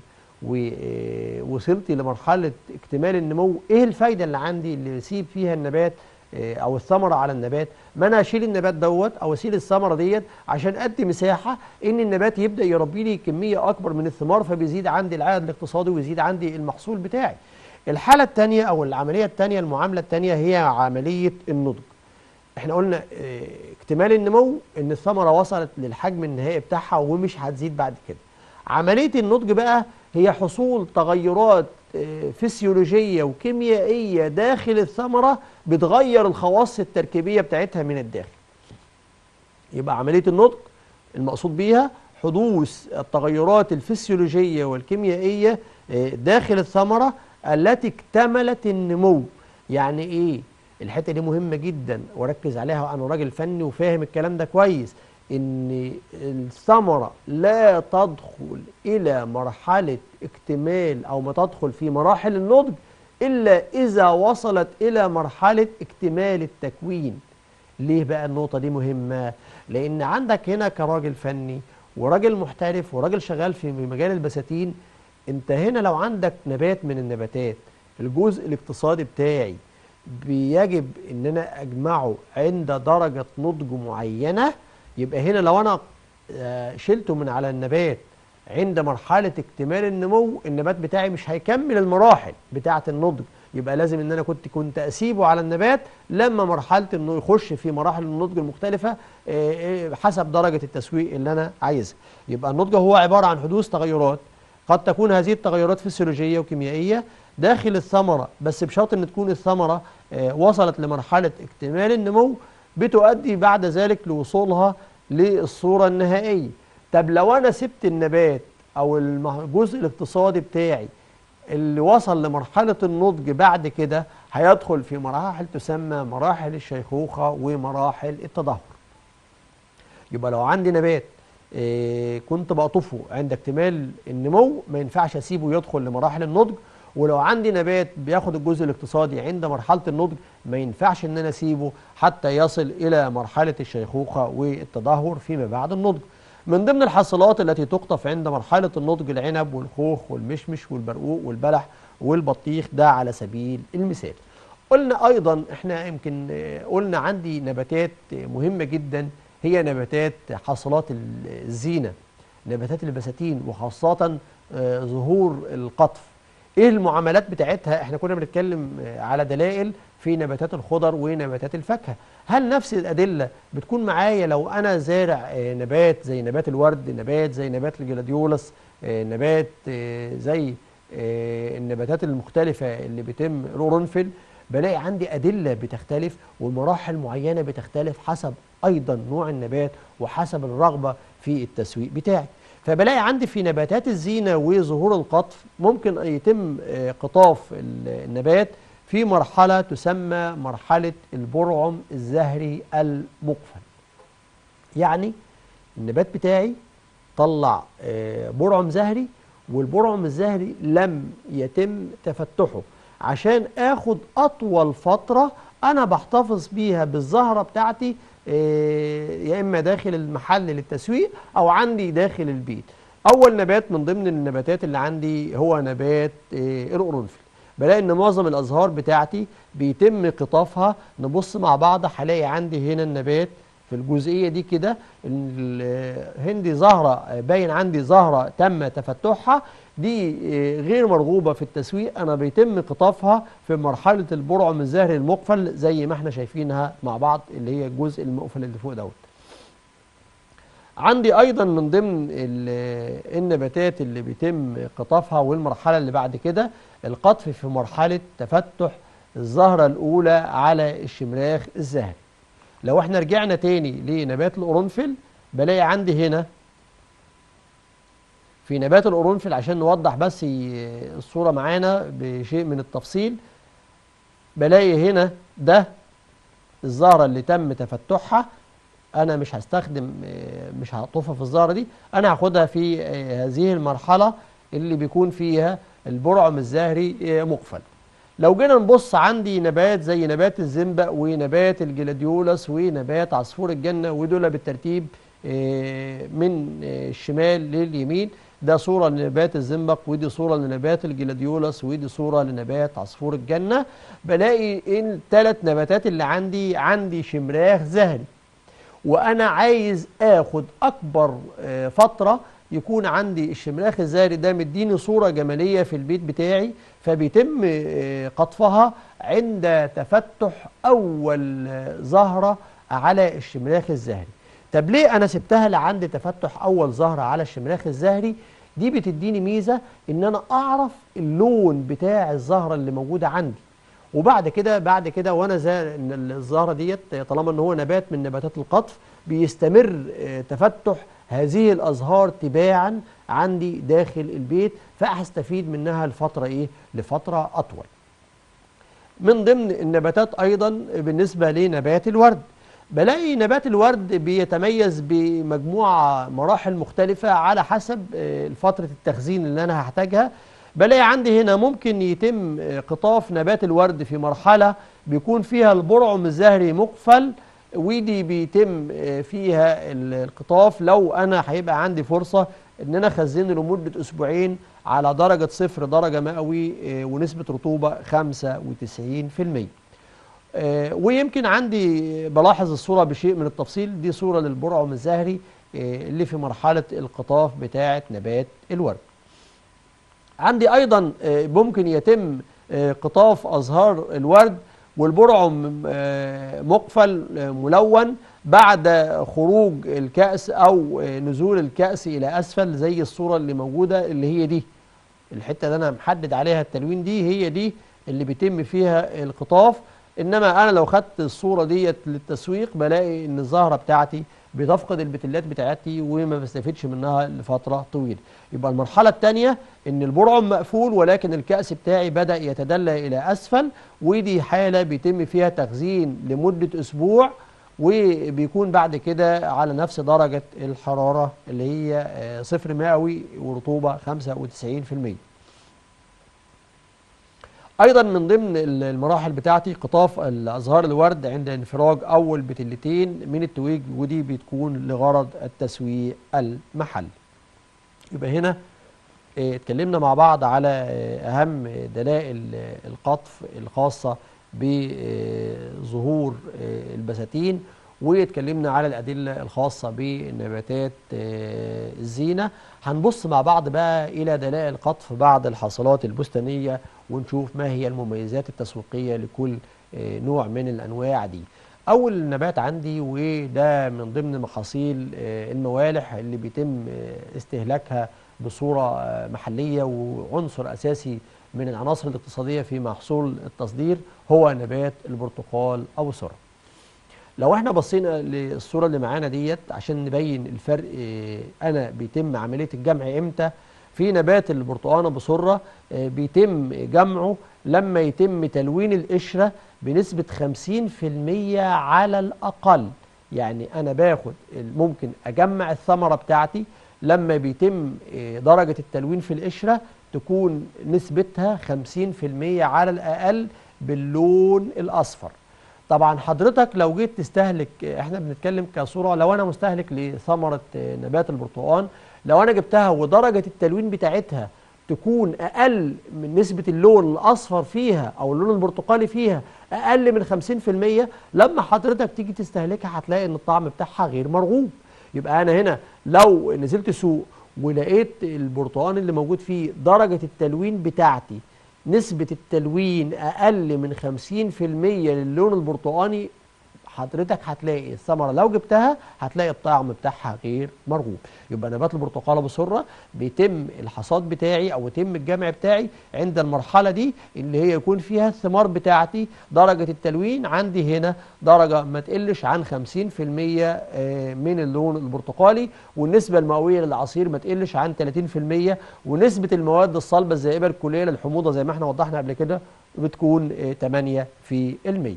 ووصلت لمرحلة اكتمال النمو ايه الفايدة اللي عندي اللي يسيب فيها النبات آه، او الثمرة على النبات ما انا اشيل النبات دوت او اشيل الثمرة ديت عشان ادي مساحة ان النبات يبدأ يربي لي كمية اكبر من الثمار فبيزيد عندي العائد الاقتصادي ويزيد عندي المحصول بتاعي الحالة الثانية او العملية الثانية المعاملة الثانية هي عملية النضج احنا قلنا اه، اكتمال النمو ان الثمرة وصلت للحجم النهائي بتاعها ومش هتزيد بعد كده عملية النضج بقى هي حصول تغيرات اه، فسيولوجية وكيميائية داخل الثمرة بتغير الخواص التركيبية بتاعتها من الداخل يبقى عملية النضج المقصود بيها حدوث التغيرات الفسيولوجية والكيميائية اه، داخل الثمرة التي اكتملت النمو يعني ايه الحته دي مهمه جدا وركز عليها انا راجل فني وفاهم الكلام ده كويس ان الثمره لا تدخل الى مرحله اكتمال او ما تدخل في مراحل النضج الا اذا وصلت الى مرحله اكتمال التكوين ليه بقى النقطة دي مهمة لان عندك هنا كراجل فني وراجل محترف وراجل شغال في مجال البساتين انت هنا لو عندك نبات من النباتات الجزء الاقتصادي بتاعي بيجب ان انا اجمعه عند درجة نضج معينة يبقى هنا لو انا آه، شلته من على النبات عند مرحلة اكتمال النمو النبات بتاعي مش هيكمل المراحل بتاعة النضج يبقى لازم ان انا كنت كنت اسيبه على النبات لما مرحلة انه يخش في مراحل النضج المختلفة آه، آه، حسب درجة التسويق اللي انا عايزها يبقى النضج هو عبارة عن حدوث تغيرات قد تكون هذه التغيرات فسيولوجية وكيميائية داخل الثمرة بس بشرط ان تكون الثمرة آه، وصلت لمرحلة اكتمال النمو بتؤدي بعد ذلك لوصولها للصورة النهائية طب لو انا سبت النبات او المه- الجزء الاقتصادي بتاعي اللي وصل لمرحلة النضج بعد كده هيدخل في مراحل تسمى مراحل الشيخوخة ومراحل التدهور يبقى لو عندي نبات آه، كنت بقطفه عند اكتمال النمو ما ينفعش اسيبه يدخل لمراحل النضج ولو عندي نبات بياخد الجزء الاقتصادي عند مرحلة النضج ما ينفعش ان انا اسيبه حتى يصل الى مرحلة الشيخوخة والتدهور فيما بعد النضج من ضمن الحاصلات التي تقطف عند مرحلة النضج العنب والخوخ والمشمش والبرقوق والبلح والبطيخ ده على سبيل المثال قلنا ايضا احنا يمكن آه، قلنا عندي نباتات آه، مهمة جدا هي نباتات حاصلات الزينة نباتات البساتين وخاصة آه، ظهور القطف ايه المعاملات بتاعتها احنا كنا بنتكلم آه، على دلائل في نباتات الخضر ونباتات الفاكهة هل نفس الأدلة بتكون معايا لو أنا زارع آه، نبات زي نبات الورد نبات زي نبات الجلاديولس آه، نبات آه، زي آه، النباتات المختلفة اللي بيتم القرنفل بلاقي عندي أدلة بتختلف ومراحل معينة بتختلف حسب أيضا نوع النبات وحسب الرغبة في التسويق بتاعي فبلاقي عندي في نباتات الزينة وظهور القطف ممكن يتم آه، قطاف ال- النبات في مرحلة تسمى مرحلة البرعم الزهري المقفل يعني النبات بتاعي طلع آه، برعم زهري والبرعم الزهري لم يتم تفتحه عشان اخد اطول فترة انا بحتفظ بيها بالزهرة بتاعتي آه، يا اما داخل المحل للتسويق او عندي داخل البيت اول نبات من ضمن النباتات اللي عندي هو نبات آه، القرنفل بلاقي ان معظم الازهار بتاعتي بيتم قطافها نبص مع بعض هلاقي عندي هنا النبات في الجزئيه دي كده الهندي زهره باين عندي زهره تم تفتحها دي آه، غير مرغوبه في التسويق انا بيتم قطافها في مرحله البرعم الزهري المقفل زي ما احنا شايفينها مع بعض اللي هي الجزء المقفل اللي فوق دوت عندي ايضا من ضمن ال- النباتات اللي بيتم قطافها والمرحله اللي بعد كده القطف في مرحله تفتح الزهره الاولى على الشمراخ الزهري لو احنا رجعنا تاني لنبات القرنفل بلاقي عندي هنا في نبات القرنفل عشان نوضح بس ي- الصوره معانا بشيء من التفصيل بلاقي هنا ده الزهره اللي تم تفتحها انا مش هستخدم آه، مش هقطفها في الزهره دي انا هاخدها في آه، هذه المرحله اللي بيكون فيها البرعم الزهري آه، مقفل لو جينا نبص عندي نبات زي نبات الزنبق ونبات الجلاديولس ونبات عصفور الجنه ودول بالترتيب آه، من آه، الشمال لليمين ده صوره لنبات الزنبق ودي صوره لنبات الجلاديولس ودي صوره لنبات عصفور الجنه بلاقي الثلاث نباتات اللي عندي عندي شمراخ زهري وانا عايز اخد اكبر آه، فتره يكون عندي الشمراخ الزهري ده مديني صوره جماليه في البيت بتاعي فبيتم آه، قطفها عند تفتح اول آه، زهره على الشمراخ الزهري طب ليه انا سبتها لعند تفتح اول زهره على الشمراخ الزهري دي بتديني ميزه ان انا اعرف اللون بتاع الزهره اللي موجوده عندي وبعد كده بعد كده وانا زي ان الزهره ديت طالما ان هو نبات من نباتات القطف بيستمر آه، تفتح هذه الازهار تباعا عندي داخل البيت فهستفيد منها لفتره ايه لفتره اطول من ضمن النباتات ايضا بالنسبه لنبات الورد بلاقي نبات الورد بيتميز بمجموعه مراحل مختلفه على حسب آه، فتره التخزين اللي انا هحتاجها بلاقي عندي هنا ممكن يتم آه، قطاف نبات الورد في مرحله بيكون فيها البرعم الزهري مقفل ودي بيتم آه، فيها ال- القطاف لو انا هيبقى عندي فرصه ان انا اخزنه لمده اسبوعين على درجه صفر درجه مئوي آه، ونسبه رطوبه 95% آه، ويمكن عندي بلاحظ الصورة بشيء من التفصيل دي صورة للبرعم الزهري آه، اللي في مرحلة القطاف بتاعة نبات الورد عندي أيضا آه، ممكن يتم آه، قطاف أزهار الورد والبرعم آه، مقفل آه، ملون بعد خروج الكأس أو آه، نزول الكأس إلى أسفل زي الصورة اللي موجودة اللي هي دي الحته اللي انا محدد عليها التلوين دي هي دي اللي بيتم فيها القطاف انما انا لو خدت الصوره ديت للتسويق بلاقي ان الزهره بتاعتي بتفقد البتلات بتاعتي وما بستفيدش منها لفتره طويله يبقى المرحله الثانيه ان البرعم مقفول ولكن الكأس بتاعي بدأ يتدلى الى اسفل ودي حاله بيتم فيها تخزين لمده اسبوع وبيكون بعد كده على نفس درجة الحرارة اللي هي آه، صفر مئوي ورطوبة 95% أيضا من ضمن ال- المراحل بتاعتي قطاف الأزهار الورد عند انفراج أول بتلتين من التويج ودي بتكون لغرض التسويق المحلي يبقى هنا آه، اتكلمنا مع بعض على آه، أهم دلائل آه، القطف الخاصة بظهور آه، البساتين واتكلمنا على الأدلة الخاصة بنباتات آه، الزينة هنبص مع بعض بقى إلى دلائل قطف بعض الحاصلات البستانية ونشوف ما هي المميزات التسويقية لكل آه، نوع من الأنواع دي أول نبات عندي وده من ضمن محاصيل آه، الموالح اللي بيتم آه، استهلاكها بصورة آه، محلية وعنصر أساسي من العناصر الاقتصادية في محصول التصدير هو نبات البرتقال أو الذرة لو احنا بصينا للصورة اللي معانا ديت عشان نبين الفرق آه، أنا بيتم عملية الجمع إمتى في نبات البرتقانة بصرة آه، بيتم جمعه لما يتم تلوين القشرة بنسبة 50% على الأقل يعني أنا باخد ممكن أجمع الثمرة بتاعتي لما بيتم آه، درجة التلوين في القشرة تكون نسبتها 50% على الأقل باللون الأصفر طبعا حضرتك لو جيت تستهلك احنا بنتكلم كصوره لو انا مستهلك لثمره نبات البرتقال لو انا جبتها ودرجه التلوين بتاعتها تكون اقل من نسبه اللون الاصفر فيها او اللون البرتقالي فيها اقل من 50% لما حضرتك تيجي تستهلكها هتلاقي ان الطعم بتاعها غير مرغوب يبقى انا هنا لو نزلت سوق ولقيت البرتقال اللي موجود فيه درجه التلوين بتاعتي نسبة التلوين أقل من 50% للون البرتقاني حضرتك هتلاقي الثمرة لو جبتها هتلاقي الطعم بتاعها غير مرغوب يبقى نبات البرتقالة بصرة بيتم الحصاد بتاعي أو يتم الجمع بتاعي عند المرحلة دي اللي هي يكون فيها الثمار بتاعتي درجة التلوين عندي هنا درجة ما تقلش عن 50% آه، من اللون البرتقالي والنسبة المئوية للعصير ما تقلش عن 30% ونسبة المواد الصلبة الذائبة الكلية للحموضة زي ما احنا وضحنا قبل كده بتكون آه، 8 في المية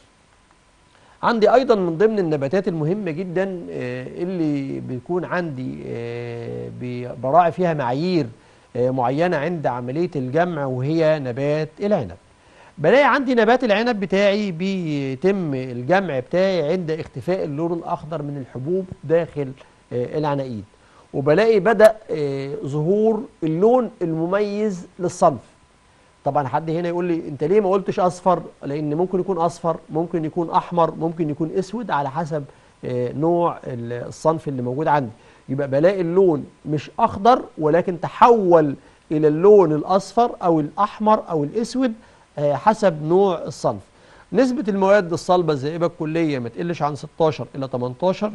عندي ايضا من ضمن النباتات المهمه جدا آه، اللي بيكون عندي آه، ب- براعي فيها معايير آه، معينه عند عمليه الجمع وهي نبات العنب بلاقي عندي نبات العنب بتاعي بيتم الجمع بتاعي عند اختفاء اللون الاخضر من الحبوب داخل آه، العناقيد وبلاقي بدا آه، ظهور اللون المميز للصنف طبعا حد هنا يقول لي انت ليه ما قلتش اصفر لان ممكن يكون اصفر ممكن يكون احمر ممكن يكون اسود على حسب آه، نوع ال- الصنف اللي موجود عندي يبقى بلاقي اللون مش اخضر ولكن تحول الى اللون الاصفر او الاحمر او الاسود آه، حسب نوع الصنف نسبة المواد الصلبة الذائبة الكلية ما تقلش عن 16 إلى 18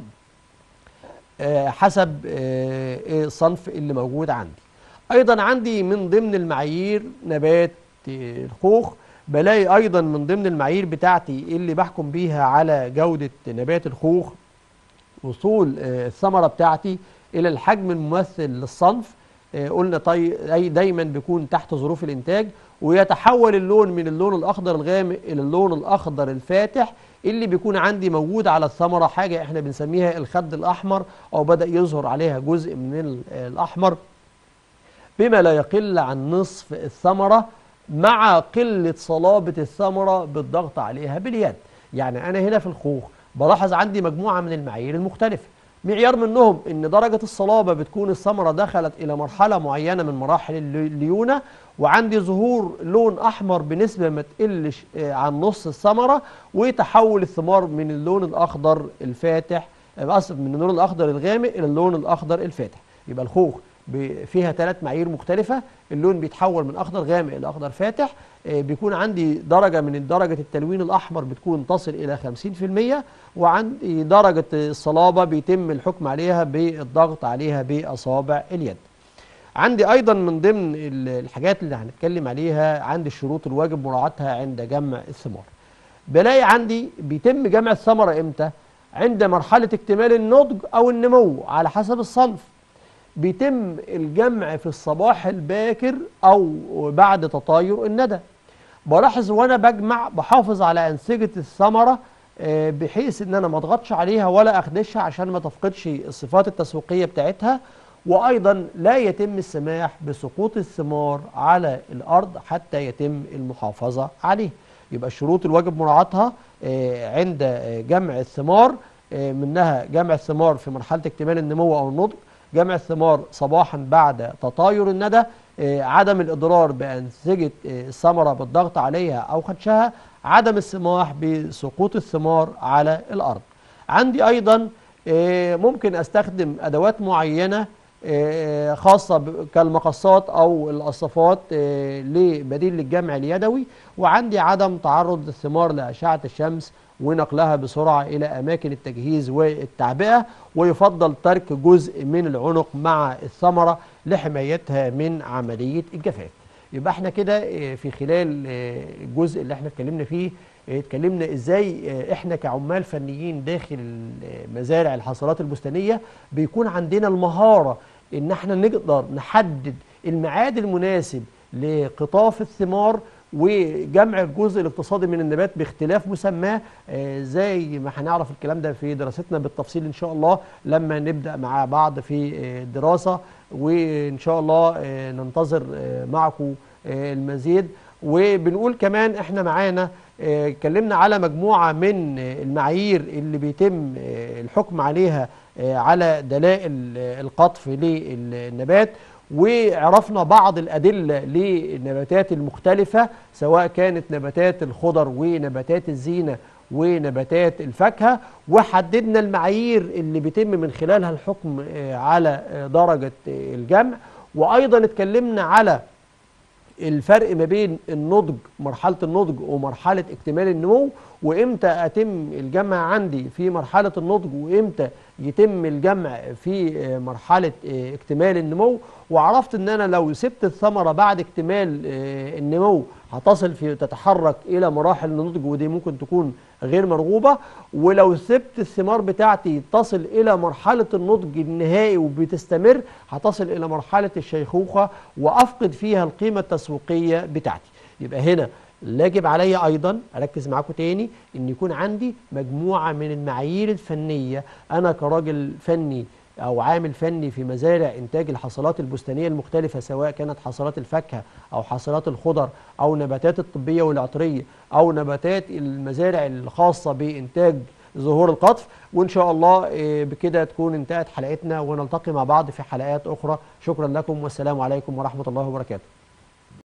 آه، حسب آه، إيه الصنف اللي موجود عندي ايضا عندي من ضمن المعايير نبات آه، الخوخ بلاقي ايضا من ضمن المعايير بتاعتي اللي بحكم بيها على جودة نبات الخوخ وصول آه، الثمرة بتاعتي الى الحجم الممثل للصنف آه، قلنا طي أي دايما بيكون تحت ظروف الانتاج ويتحول اللون من اللون الاخضر الغامق الى اللون الاخضر الفاتح اللي بيكون عندي موجود على الثمرة حاجة احنا بنسميها الخد الاحمر او بدأ يظهر عليها جزء من ال- الاحمر بما لا يقل عن نصف الثمرة مع قلة صلابة الثمرة بالضغط عليها باليد يعني أنا هنا في الخوخ بلاحظ عندي مجموعة من المعايير المختلفة معيار منهم ان درجة الصلابة بتكون الثمرة دخلت الى مرحلة معينة من مراحل الليونة وعندي ظهور لون احمر بنسبة ما تقلش آه، عن نص الثمرة وتحول الثمار من اللون الاخضر الفاتح آه، اسف من اللون الاخضر الغامق الى اللون الاخضر الفاتح يبقى الخوخ ب- فيها ثلاث معايير مختلفة اللون بيتحول من اخضر غامق الى اخضر فاتح آه، بيكون عندي درجة من درجة التلوين الأحمر بتكون تصل إلى 50% وعندي درجة الصلابة بيتم الحكم عليها بالضغط عليها بأصابع اليد عندي أيضا من ضمن ال- الحاجات اللي هنتكلم عليها عندي الشروط الواجب مراعاتها عند جمع الثمار بلاقي عندي بيتم جمع الثمرة إمتى؟ عند مرحلة اكتمال النضج أو النمو على حسب الصنف بيتم الجمع في الصباح الباكر أو بعد تطاير الندى بلاحظ وانا بجمع بحافظ على انسجه الثمره آه، بحيث ان انا ما اضغطش عليها ولا اخدشها عشان ما تفقدش الصفات التسويقيه بتاعتها وايضا لا يتم السماح بسقوط الثمار على الارض حتى يتم المحافظه عليه يبقى الشروط الواجب مراعاتها آه، عند آه، جمع الثمار آه، منها جمع الثمار في مرحله اكتمال النمو او النضج جمع الثمار صباحا بعد تطاير الندى آه، عدم الإضرار بأنسجة آه، الثمرة بالضغط عليها أو خدشها عدم السماح بسقوط الثمار على الأرض عندي أيضا آه، ممكن أستخدم أدوات معينة آه، خاصة ب- كالمقصات أو القصافات آه، لبديل للجمع اليدوي وعندي عدم تعرض الثمار لأشعة الشمس ونقلها بسرعة إلى أماكن التجهيز والتعبئة ويفضل ترك جزء من العنق مع الثمرة لحمايتها من عملية الجفاف يبقى احنا كده آه، في خلال آه، الجزء اللي احنا اتكلمنا فيه آه، اتكلمنا ازاي آه، احنا كعمال فنيين داخل آه، مزارع الحصلات البستانية بيكون عندنا المهارة ان احنا نقدر نحدد الميعاد المناسب لقطاف الثمار وجمع الجزء الاقتصادي من النبات باختلاف مسماه آه، زي ما هنعرف الكلام ده في دراستنا بالتفصيل ان شاء الله لما نبدا مع بعض في آه، الدراسه وان شاء الله آه، ننتظر آه، معكم آه، المزيد وبنقول كمان احنا معانا آه، اتكلمنا على مجموعه من آه، المعايير اللي بيتم آه، الحكم عليها آه، على دلائل آه، القطف للنبات وعرفنا بعض الأدلة للنباتات المختلفة سواء كانت نباتات الخضر ونباتات الزينة ونباتات الفاكهة وحددنا المعايير اللي بيتم من خلالها الحكم آه، على آه، درجة آه، الجمع وأيضا اتكلمنا على الفرق ما بين النضج مرحلة النضج ومرحلة اكتمال النمو وامتى اتم الجمع عندي في مرحلة النضج وامتى يتم الجمع في آه، مرحلة آه، اكتمال النمو وعرفت ان انا لو سبت الثمرة بعد اكتمال آه، النمو هتصل في تتحرك الى مراحل النضج ودي ممكن تكون غير مرغوبة ولو سبت الثمار بتاعتي تصل الى مرحلة النضج النهائي وبتستمر هتصل الى مرحلة الشيخوخة وافقد فيها القيمة التسويقية بتاعتي يبقى هنا يجب علي ايضا اركز معاكم تاني ان يكون عندي مجموعه من المعايير الفنيه انا كراجل فني او عامل فني في مزارع انتاج الحصلات البستانيه المختلفه سواء كانت حصلات الفاكهه او حصلات الخضر او نباتات الطبيه والعطريه او نباتات المزارع الخاصه بانتاج ظهور القطف وان شاء الله آه، بكده تكون انتهت حلقتنا ونلتقي مع بعض في حلقات اخرى شكرا لكم والسلام عليكم ورحمه الله وبركاته